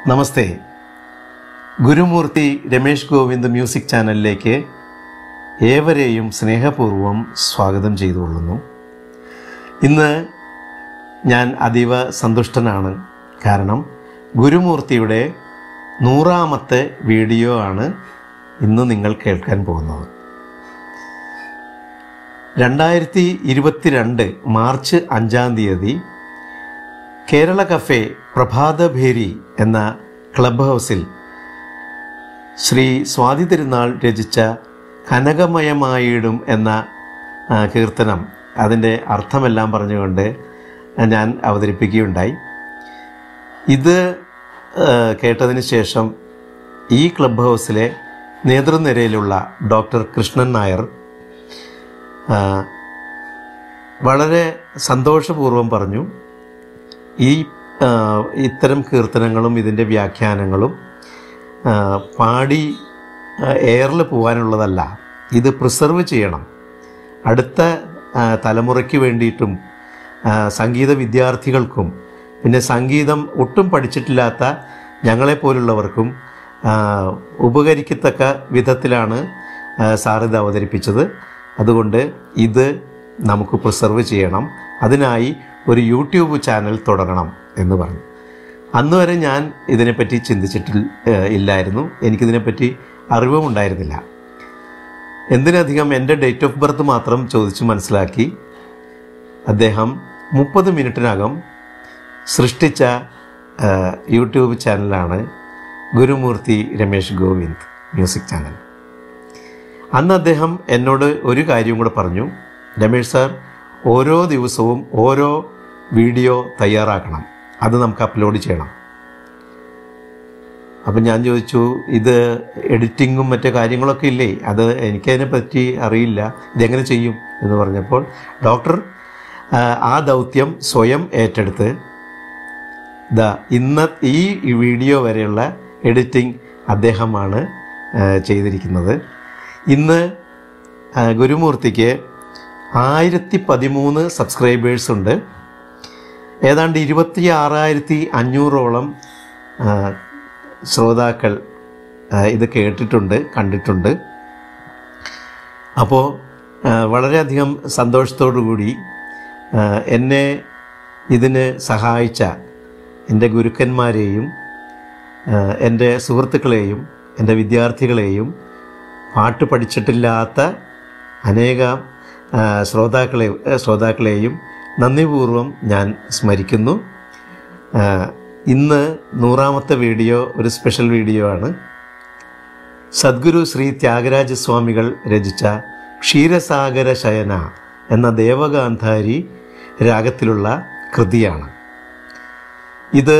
നമസ്തേ Gurumurthy Ramesh Govind music ചാനലിലേക്ക് ഏവരെയും സ്നേഹപൂർവ്വം സ്വാഗതം ചെയ്തുകൊള്ളുന്നു ഇന്ന് ഞാൻ അതീവ സന്തുഷ്ടനാണ് കാരണം ഗുരുമൂർത്തിയുടെ നൂറാമത്തെ വീഡിയോ ആണ് ഇന്ന് നിങ്ങൾ കേൾക്കാൻ പോകുന്നത് രണ്ടായിരത്തി ഇരുപത്തിരണ്ട് മാർച്ച് അഞ്ചാം തീയതി കേരള കഫേ പ്രഭാതഭേരി എന്ന ക്ലബ് ഹൗസിൽ ശ്രീ സ്വാതി തിരുനാൾ രചിച്ച കനകമയമായിടും എന്ന ആ, കീർത്തനം അതിൻ്റെ അർത്ഥമെല്ലാം പറഞ്ഞുകൊണ്ട് ഞാൻ അവതരിപ്പിക്കുകയുണ്ടായി ഇത് ആ, കേട്ടതിന് ശേഷം ഈ ക്ലബ് ഹൗസിലെ നേതൃനിരയിലുള്ള ഡോക്ടർ കൃഷ്ണൻ നായർ ആ, വളരെ സന്തോഷപൂർവ്വം പറഞ്ഞു ഈ ആ, ഇത്തരം കീർത്തനങ്ങളും ഇതിൻ്റെ വ്യാഖ്യാനങ്ങളും ആ, പാടി എയറിൽ പോകാനുള്ളതല്ല ഇത് പ്രിസർവ് ചെയ്യണം അടുത്ത ആ, തലമുറയ്ക്ക് വേണ്ടിയിട്ടും ആ, സംഗീത വിദ്യാർത്ഥികൾക്കും പിന്നെ സംഗീതം ഒട്ടും പഠിച്ചിട്ടില്ലാത്ത ഞങ്ങളെപ്പോലുള്ളവർക്കും ആ, ഉപകരിക്കത്തക്ക വിധത്തിലാണ് ആ, സാർ ഇത് അവതരിപ്പിച്ചത് അതുകൊണ്ട് ഇത് നമുക്ക് പ്രിസർവ് ചെയ്യണം അതിനായി ഒരു യൂട്യൂബ് ചാനൽ തുടങ്ങണം എന്ന് പറഞ്ഞു അന്ന് വരെ ഞാൻ ഇതിനെപ്പറ്റി ചിന്തിച്ചിട്ടിൽ ഏഹ്, ഇല്ലായിരുന്നു എനിക്കിതിനെപ്പറ്റി അറിവും ഉണ്ടായിരുന്നില്ല എന്തിനധികം എൻ്റെ ഡേറ്റ് ഓഫ് ബർത്ത് മാത്രം ചോദിച്ചു മനസ്സിലാക്കി അദ്ദേഹം മുപ്പത് മിനിറ്റിനകം സൃഷ്ടിച്ച ഏഹ്, യൂട്യൂബ് ചാനലാണ് ഗുരുമൂർത്തി രമേഷ് ഗോവിന്ദ് മ്യൂസിക് ചാനൽ അന്ന് അദ്ദേഹം എന്നോട് ഒരു കാര്യം കൂടെ പറഞ്ഞു രമേഷ് സാർ ഓരോ ദിവസവും ഓരോ വീഡിയോ തയ്യാറാക്കണം അത് നമുക്ക് അപ്ലോഡ് ചെയ്യണം അപ്പം ഞാൻ ചോദിച്ചു ഇത് എഡിറ്റിങ്ങും മറ്റു കാര്യങ്ങളൊക്കെ ഇല്ലേ അത് എനിക്കതിനെ പറ്റി അറിയില്ല ഇതെങ്ങനെ ചെയ്യും എന്ന് പറഞ്ഞപ്പോൾ ഡോക്ടർ ആ, ആ ദൗത്യം സ്വയം ഏറ്റെടുത്ത് ദാ ഇന്ന ഈ വീഡിയോ വരെയുള്ള എഡിറ്റിംഗ് അദ്ദേഹമാണ് ആ, ചെയ്തിരിക്കുന്നത് ഇന്ന് ആ, ഗുരുമൂർത്തിക്ക് ആയിരത്തി പതിമൂന്ന് സബ്സ്ക്രൈബേഴ്സ് ഉണ്ട് ഏതാണ്ട് ഇരുപത്തി ആറായിരത്തി അഞ്ഞൂറോളം ആ, ശ്രോതാക്കൾ ആ, ഇത് കേട്ടിട്ടുണ്ട് കണ്ടിട്ടുണ്ട് അപ്പോൾ ആ, വളരെയധികം സന്തോഷത്തോടു കൂടി ആ, എന്നെ ഇതിന് സഹായിച്ച എൻ്റെ ഗുരുക്കന്മാരെയും ആ, എൻ്റെ സുഹൃത്തുക്കളെയും എൻ്റെ വിദ്യാർത്ഥികളെയും പാട്ട് പഠിച്ചിട്ടില്ലാത്ത അനേകം ആ, ശ്രോതാക്കളെ ശ്രോതാക്കളെയും നന്ദിപൂർവ്വം ഞാൻ സ്മരിക്കുന്നു ആ, ഇന്ന് നൂറാമത്തെ വീഡിയോ ഒരു സ്പെഷ്യൽ വീഡിയോ ആണ് സദ്ഗുരു ശ്രീ ത്യാഗരാജ സ്വാമികൾ രചിച്ച ക്ഷീരസാഗര ശയന എന്ന ദേവഗാന്ധാരി രാഗത്തിലുള്ള കൃതിയാണ് ഇത്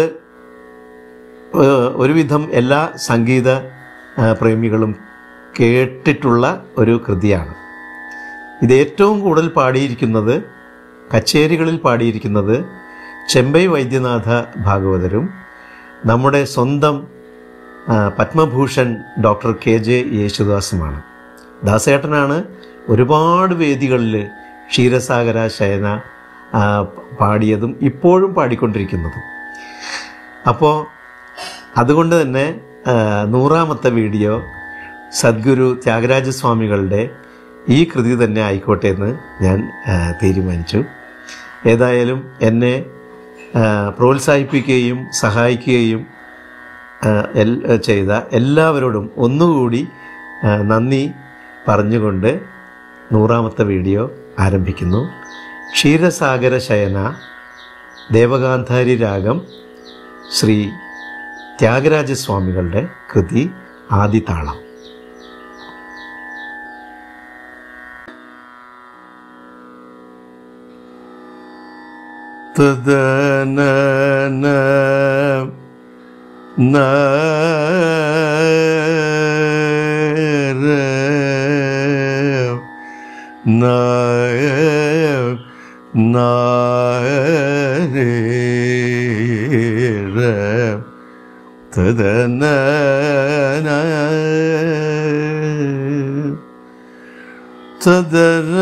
ഏഹ്, ഒരുവിധം എല്ലാ സംഗീത ആ, പ്രേമികളും കേട്ടിട്ടുള്ള ഒരു കൃതിയാണ് ഇത് ഏറ്റവും കൂടുതൽ പാടിയിരിക്കുന്നത് കച്ചേരികളിൽ പാടിയിരിക്കുന്നത് ചെമ്പൈ വൈദ്യനാഥ ഭാഗവതരും നമ്മുടെ സ്വന്തം ആ, പത്മഭൂഷൺ ഡോക്ടർ കെ ജെ യേശുദാസുമാണ് ദാസേട്ടനാണ് ഒരുപാട് വേദികളിൽ ക്ഷീരസാഗര ശയന ആ, പാടിയതും ഇപ്പോഴും പാടിക്കൊണ്ടിരിക്കുന്നതും അപ്പോൾ അതുകൊണ്ട് തന്നെ ആ, നൂറാമത്തെ വീഡിയോ സദ്ഗുരു ത്യാഗരാജസ്വാമികളുടെ ഈ കൃതി തന്നെ ആയിക്കോട്ടെ എന്ന് ഞാൻ ആ, തീരുമാനിച്ചു ഏതായാലും എന്നെ ആ, പ്രോത്സാഹിപ്പിക്കുകയും സഹായിക്കുകയും ആ, എൽ- ചെയ്ത എല്ലാവരോടും ഒന്നുകൂടി ആ, നന്ദി പറഞ്ഞുകൊണ്ട് നൂറാമത്തെ വീഡിയോ ആരംഭിക്കുന്നു ക്ഷീരസാഗര ശയന ദേവഗാന്ധാരി രാഗം ശ്രീ ത്യാഗരാജസ്വാമികളുടെ കൃതി ആദിതാളം തദന തദന തദന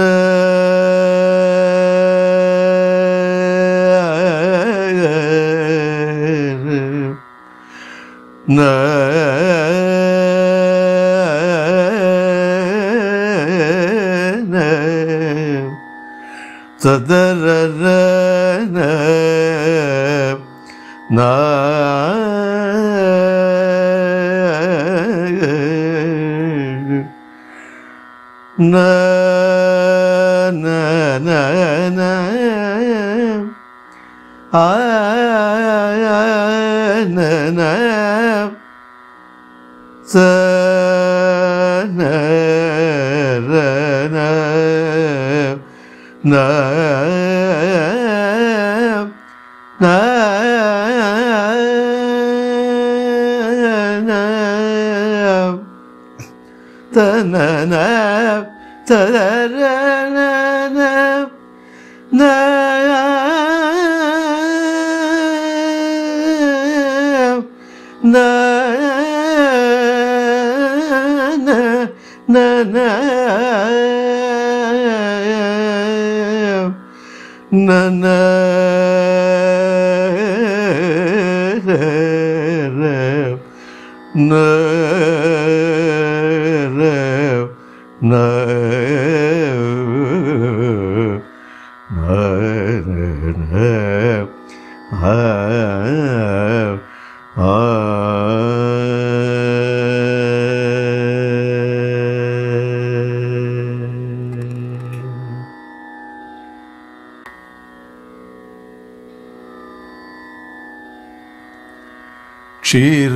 ക്ഷീര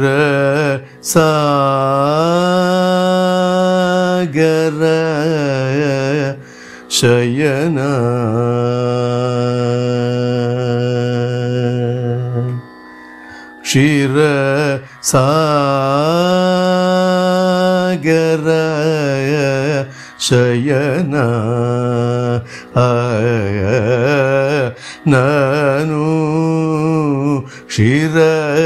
സാഗര ശയന ക്ഷീര സാഗര ശയന നനു ക്ഷീര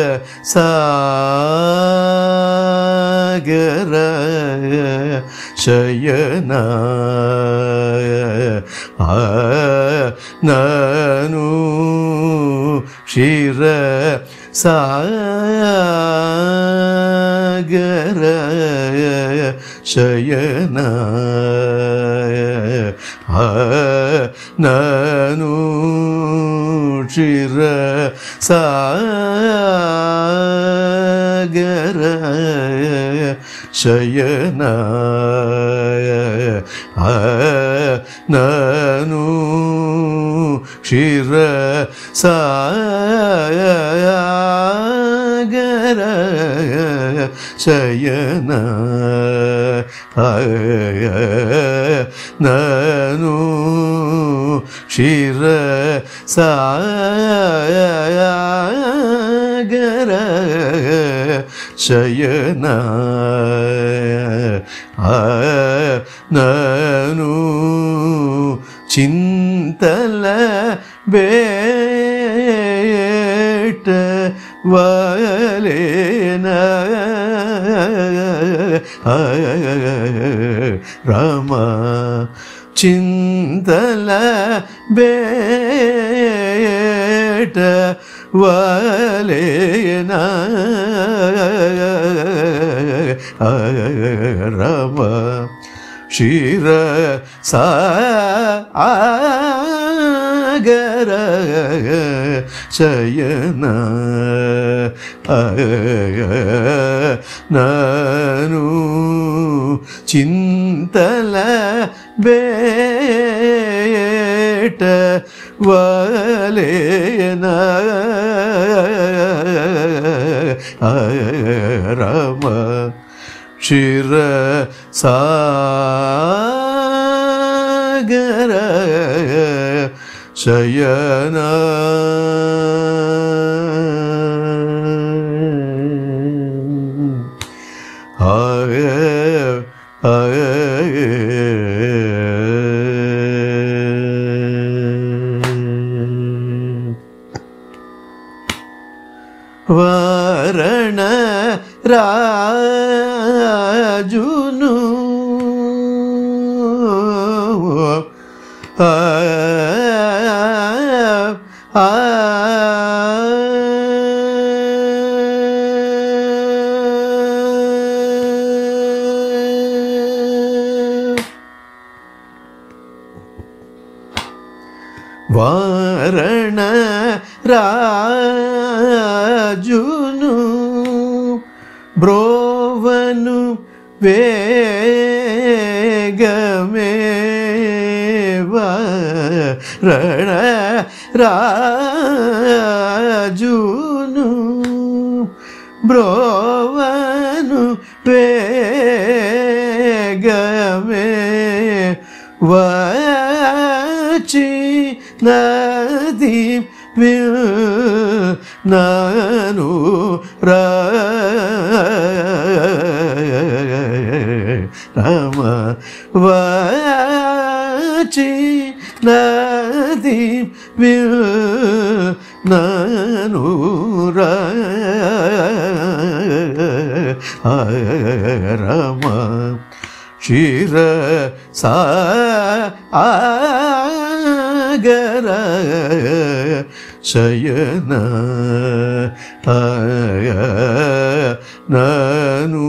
സാഗര ശയന നനു ക്ഷീര സാഗര ശയന നനു ക്ഷീര സാഗര ശയന നനു ക്ഷീര സാഗര ശയന നനു ക്ഷീര സാഗര ശയന നനു ചിന്തല ബേട്ട വലേന രാമ ചിന്തല ബേട്ട വലേന രാമ ക്ഷീര സാഗര ശയന നനു ചിന്തല ബേട്ട വലേന രാമ ക്ഷീര സാഗര ശയന വരണ രാജുനു ആ ആ వారణ రాజును బ్రోవను వేగమే వారణ రాజును బ్రోవను వేగమే వచ్చి నది నాను రామ వచ్చి నది నాను రామ క్షీర సాగర శయన నను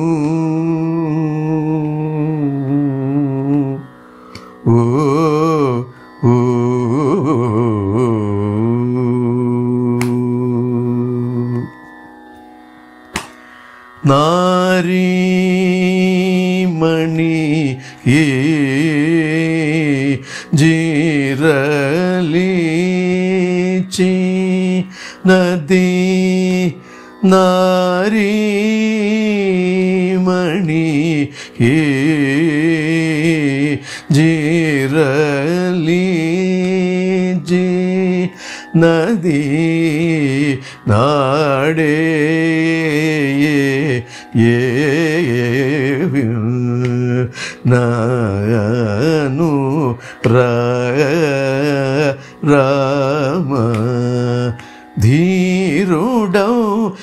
ఓ ఓ നാരീമണി ജീരലീച്ചി നദി നാരീമണി ജീരലീജി നദി നാടേ നാനു രാമ ധീരുടൗ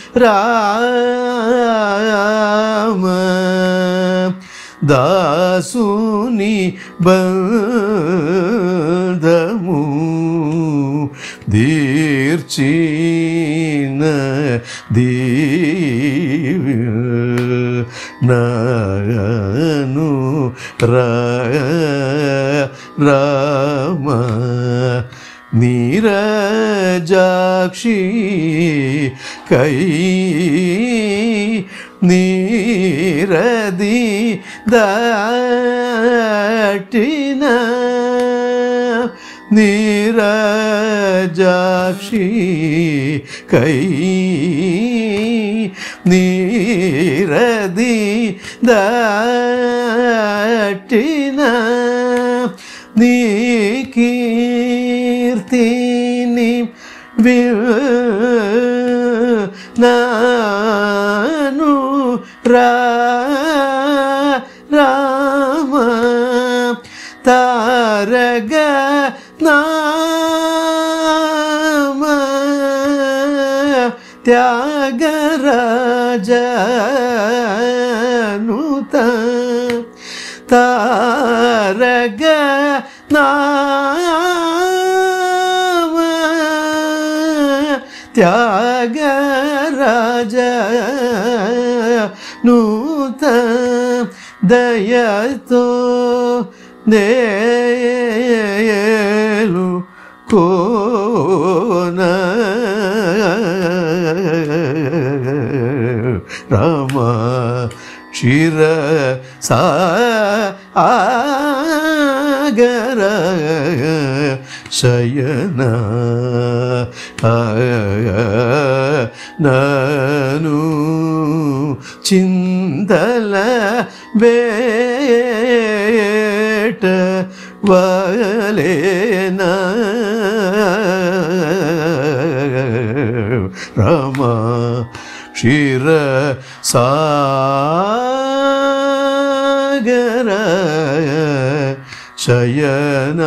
രാമ ദാസുനി ബന്ധമു ദീർച്ചീന ദീവ നയനു രാമ നീരജാക്ഷി കൈ നീരതി ദാട്ടിന നീരജാക്ഷി കൈ നീരതി ദാട്ടിന നീ കീർത്തിനി നാനു രാമ താരക നാമ ത്യാഗരാജനുത താരക നാമ ത്യാഗരാജനുത ദയത്തോ നേലു കോന രാമ ക്ഷീര സാഗര ശയന നനു ചിന്തല വേട്ട വലേന രാമ ക്ഷീര സാഗര ശയന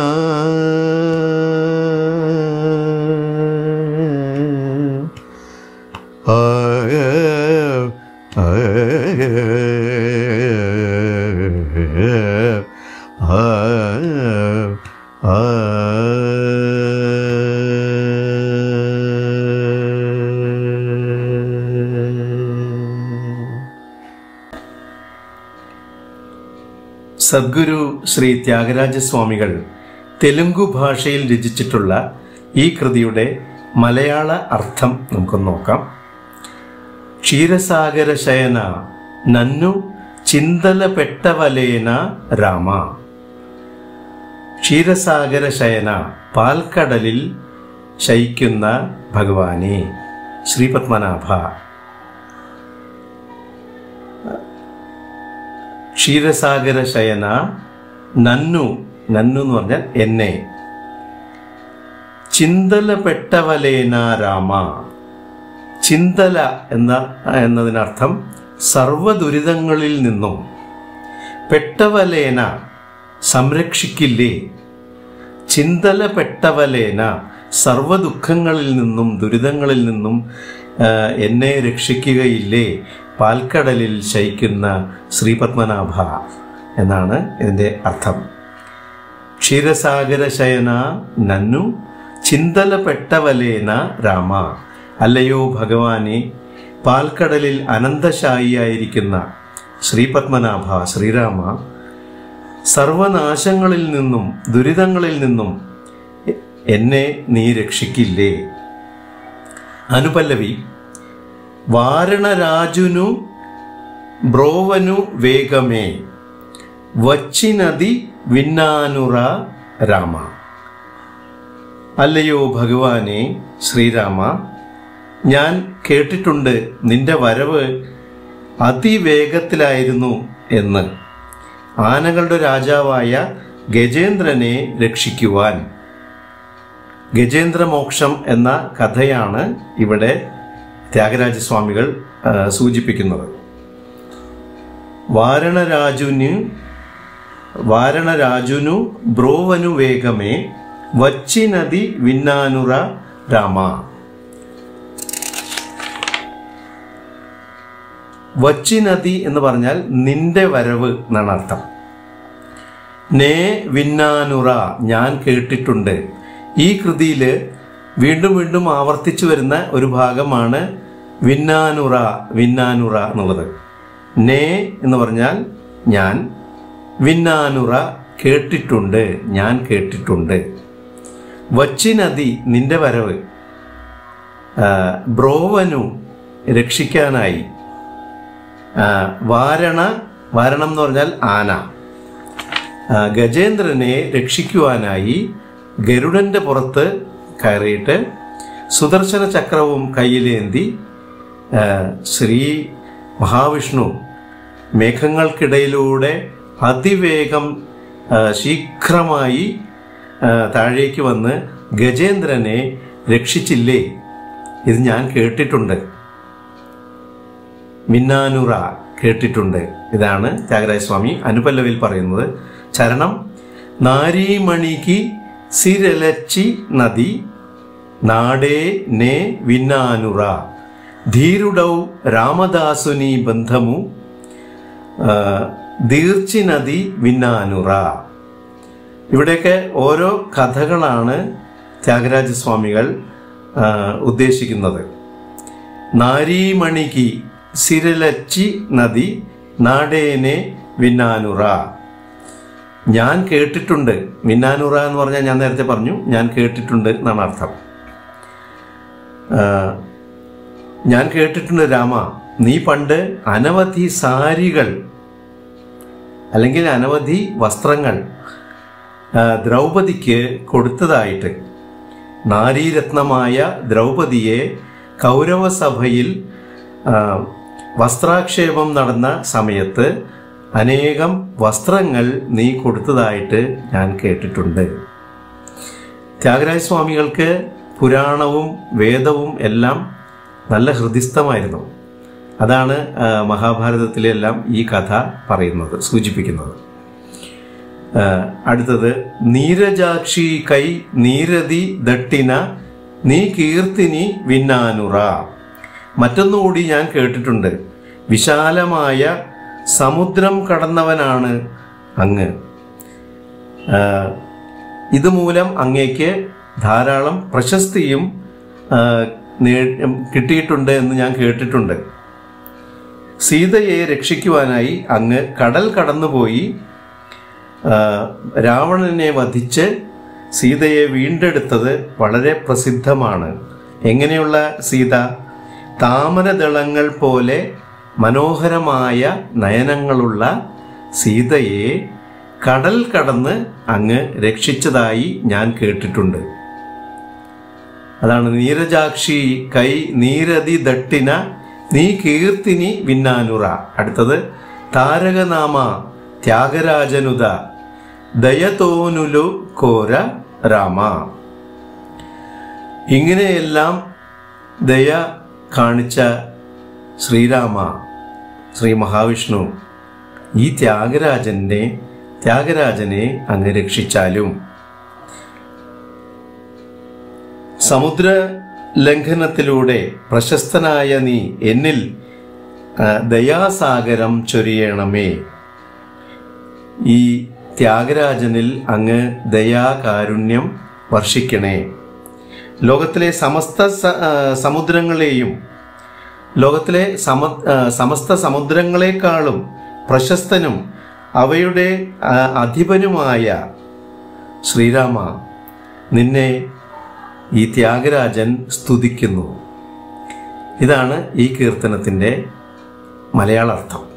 സദ്ഗുരു ശ്രീ ത്യാഗരാജസ്വാമികൾ തെലുങ്കു ഭാഷയിൽ രചിച്ചിട്ടുള്ള ഈ കൃതിയുടെ മലയാള അർത്ഥം നമുക്കൊന്ന് നോക്കാം ക്ഷീരസാഗര ശയന നന്നു ചിന്തല പെട്ടവലേന രാമ ക്ഷീരസാഗര ശയന പാൽക്കടലിൽ ശയിക്കുന്ന ഭഗവാനെ ശ്രീപത്മനാഭ ക്ഷീരസാഗര ശയന നന്നു നന്നു എന്ന് പറഞ്ഞാൽ എന്നെ ചിന്തല പെട്ടവലേന രാമ ചിന്തല എന്ന എന്നതിനർത്ഥം സർവദുരിതങ്ങളിൽ നിന്നും പെട്ടവലേന സംരക്ഷിക്കില്ലേ ചിന്തല പെട്ടവലേന സർവദുഃഖങ്ങളിൽ നിന്നും ദുരിതങ്ങളിൽ നിന്നും ആ, എന്നെ രക്ഷിക്കുകയില്ലേ പാൽക്കടലിൽ ശയിക്കുന്ന ശ്രീപത്മനാഭ എന്നാണ് ഇതിൻ്റെ അർത്ഥം ക്ഷീരസാഗര ശയന നന്നു ചിന്തല പെട്ടവലേന രാമ അല്ലയോ ഭഗവാനെ പാൽക്കടലിൽ അനന്തശായിയായിരിക്കുന്ന ശ്രീപത്മനാഭ ശ്രീരാമ സർവനാശങ്ങളിൽ നിന്നും ദുരിതങ്ങളിൽ നിന്നും എ- എന്നെ നീ രക്ഷിക്കില്ലേ അനുപല്ലവി വാരണരാജുനു ബ്രോവനു വേഗമേ വച്ചിനതി വിന്നാനുറ രാമ അല്ലയോ ഭഗവാനെ ശ്രീരാമ ഞാൻ കേട്ടിട്ടുണ്ട് നിന്റെ വരവ് അതിവേഗത്തിലായിരുന്നു എന്ന് ആനകളുടെ രാജാവായ ഗജേന്ദ്രനെ രക്ഷിക്കുവാൻ ഗജേന്ദ്രമോക്ഷം എന്ന കഥയാണ് ഇവിടെ ത്യാഗരാജസ്വാമികൾ ആ, സൂചിപ്പിക്കുന്നത് വാരണരാജുന് വാരണരാജുനു ബ്രോവനു വേഗമേ വച്ചിനതി വിന്നാനുറ രാമ വച്ചിനതി എന്ന് പറഞ്ഞാൽ നിന്റെ വരവ് എന്നാണ് അർത്ഥം നേ വിന്നാനുറ ഞാൻ കേട്ടിട്ടുണ്ട് ഈ കൃതിയിൽ വീണ്ടും വീണ്ടും ആവർത്തിച്ചു വരുന്ന ഒരു ഭാഗമാണ് വിന്നാനുറ വിന്നാനുറ എന്നുള്ളത് നേ എന്ന് പറഞ്ഞാൽ ഞാൻ വിന്നാനുറ കേട്ടിട്ടുണ്ട് ഞാൻ കേട്ടിട്ടുണ്ട് വച്ചിനതി നിന്റെ വരവ് ആ, ബ്രോവനു രക്ഷിക്കാനായി ആ, വാരണ വാരണം എന്ന് പറഞ്ഞാൽ ആന ആ, ഗജേന്ദ്രനെ രക്ഷിക്കുവാനായി ഗരുഡന്റെ പുറത്ത് കയറിയിട്ട് സുദർശന ചക്രവും കയ്യിലേന്തി ആ, ശ്രീ മഹാവിഷ്ണു മേഘങ്ങൾക്കിടയിലൂടെ അതിവേഗം ആ, ശീഘ്രമായി ആ, താഴേക്ക് വന്ന് ഗജേന്ദ്രനെ രക്ഷിച്ചില്ലേ ഇത് ഞാൻ കേട്ടിട്ടുണ്ട് മിന്നാനുറ കേട്ടിട്ടുണ്ട് ഇതാണ് ത്യാഗരാജസ്വാമി അനുപല്ലവിൽ പറയുന്നത് ചരണം നാരീമണിക്ക് സിരലച്ചി നദി നാടേ നെ വിന്നാനുറ ധീരുടൗ രാമദാസുനി ബന്ധമു ആ, ദീർച്ചി നദി വിന്നാനുറ ഇവിടെയൊക്കെ ഓരോ കഥകളാണ് ത്യാഗരാജസ്വാമികൾ ആ, ഉദ്ദേശിക്കുന്നത് നാരീമണിക്ക് സിരലച്ചി നദി നാടേനെ വിന്നാനുറ ഞാൻ കേട്ടിട്ടുണ്ട് വിന്നാനുറ എന്ന് പറഞ്ഞാൽ ഞാൻ നേരത്തെ പറഞ്ഞു ഞാൻ കേട്ടിട്ടുണ്ട് എന്നാണ് അർത്ഥം ആ, ഞാൻ കേട്ടിട്ടുണ്ട് രാമ നീ പണ്ട് അനവധി സാരികൾ അല്ലെങ്കിൽ അനവധി വസ്ത്രങ്ങൾ ആ, ദ്രൗപദിക്ക് കൊടുത്തതായിട്ട് നാരീരത്നമായ ദ്രൗപദിയെ കൗരവസഭയിൽ ആ, വസ്ത്രാക്ഷേപം നടന്ന സമയത്ത് അനേകം വസ്ത്രങ്ങൾ നീ കൊടുത്തതായിട്ട് ഞാൻ കേട്ടിട്ടുണ്ട് ത്യാഗരാജസ്വാമികൾക്ക് പുരാണവും വേദവും എല്ലാം നല്ല ഹൃദിസ്ഥമായിരുന്നു അതാണ് ആ, മഹാഭാരതത്തിലെല്ലാം ഈ കഥ പറയുന്നത് സൂചിപ്പിക്കുന്നത് ആ, അടുത്തത് നീരജാക്ഷി കൈ നീരതി ദട്ടിന നീ കീർത്തിനി വിന്നാനുറ മറ്റൊന്നുകൂടി ഞാൻ കേട്ടിട്ടുണ്ട് വിശാലമായ സമുദ്രം കടന്നവനാണ് അങ്ങ് ആ, ഇതുമൂലം അങ്ങേക്ക് ധാരാളം പ്രശസ്തിയും ആ, നേ- കിട്ടിയിട്ടുണ്ട് എന്ന് ഞാൻ കേട്ടിട്ടുണ്ട് സീതയെ രക്ഷിക്കുവാനായി അങ്ങ് കടൽ കടന്നുപോയി ആ, രാവണനെ വധിച്ച് സീതയെ വീണ്ടെടുത്തത് വളരെ പ്രസിദ്ധമാണ് എങ്ങനെയുള്ള സീത താമരദളങ്ങൾ പോലെ മനോഹരമായ നയനങ്ങളുള്ള സീതയെ കടൽ കടന്ന് അങ്ങ് രക്ഷിച്ചതായി ഞാൻ കേട്ടിട്ടുണ്ട് അതാണ് നീരജാക്ഷി കൈ നീരതി ദട്ടിന നീ കീർത്തിനി വിന്നാനുറ അടുത്തത് താരകനാമ ത്യാഗരാജനുത ദയതോനുലു കോര രാമ ഇങ്ങനെയെല്ലാം ദയ കാണിച്ച ശ്രീരാമ ശ്രീ മഹാവിഷ്ണു ഈ ത്യാഗരാജനെ ത്യാഗരാജനെ അങ്ങ് രക്ഷിച്ചാലും സമുദ്ര ലംഘനത്തിലൂടെ പ്രശസ്തനായ നീ എന്നിൽ ആ, ദയാസാഗരം ചൊരിയണമേ ഈ ത്യാഗരാജനിൽ അങ്ങ് ദയാകാരുണ്യം വർഷിക്കണേ ലോകത്തിലെ സമസ്ത സ- ആ, സമുദ്രങ്ങളെയും ലോകത്തിലെ സമ ആ, സമസ്ത സമുദ്രങ്ങളെക്കാളും പ്രശസ്തനും അവയുടെ ആ, അധിപനുമായ ശ്രീരാമ നിന്നെ ഈ ത്യാഗരാജൻ സ്തുതിക്കുന്നു ഇതാണ് ഈ കീർത്തനത്തിൻ്റെ മലയാള അർത്ഥം